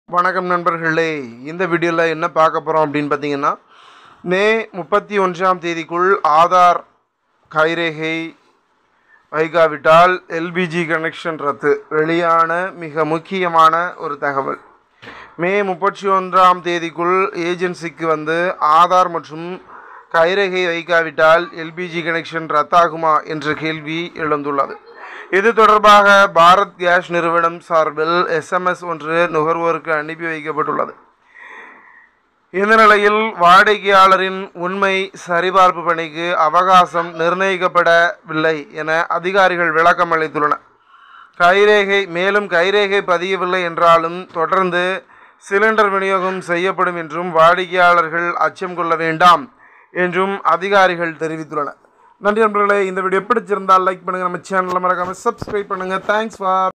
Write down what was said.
வணக்கம் நண்பர்களே இந்த வீடியோவில் என்ன பார்க்க போகிறோம் அப்படின்னு பார்த்தீங்கன்னா மே முப்பத்தி ஒன்றாம் தேதிக்குள் ஆதார் கைரேகை வைக்காவிட்டால் எல்பிஜி கனெக்ஷன் ரத்து வெளியான மிக முக்கியமான ஒரு தகவல் மே முப்பத்தி ஒன்றாம் தேதிக்குள் ஏஜென்சிக்கு வந்து ஆதார் மற்றும் கைரேகை வைக்காவிட்டால் எல்பிஜி கனெக்ஷன் ரத்தாகுமா என்ற கேள்வி எழுந்துள்ளது இது தொடர்பாக பாரத் கேஸ் நிறுவனம் சார்பில் எஸ்எம்எஸ் ஒன்று நுகர்வோருக்கு அனுப்பி வைக்கப்பட்டுள்ளது இந்த நிலையில் வாடிக்கையாளரின் உண்மை சரிபார்ப்பு பணிக்கு அவகாசம் நிர்ணயிக்கப்படவில்லை என அதிகாரிகள் விளக்கம் அளித்துள்ளனர் கைரேகை மேலும் கைரேகை பதியவில்லை என்றாலும் தொடர்ந்து சிலிண்டர் விநியோகம் செய்யப்படும் என்றும் வாடிக்கையாளர்கள் அச்சம் கொள்ள வேண்டாம் என்றும் அதிகாரிகள் தெரிவித்துள்ளனர் நன்றி நண்பர்களே இந்த வீடியோ பிடிச்சிருந்தால் லைக் பண்ணுங்கள் நம்ம சேனலில் மறக்காமல் சப்ஸ்கிரைப் பண்ணுங்கள் தேங்க்ஸ் ஃபார்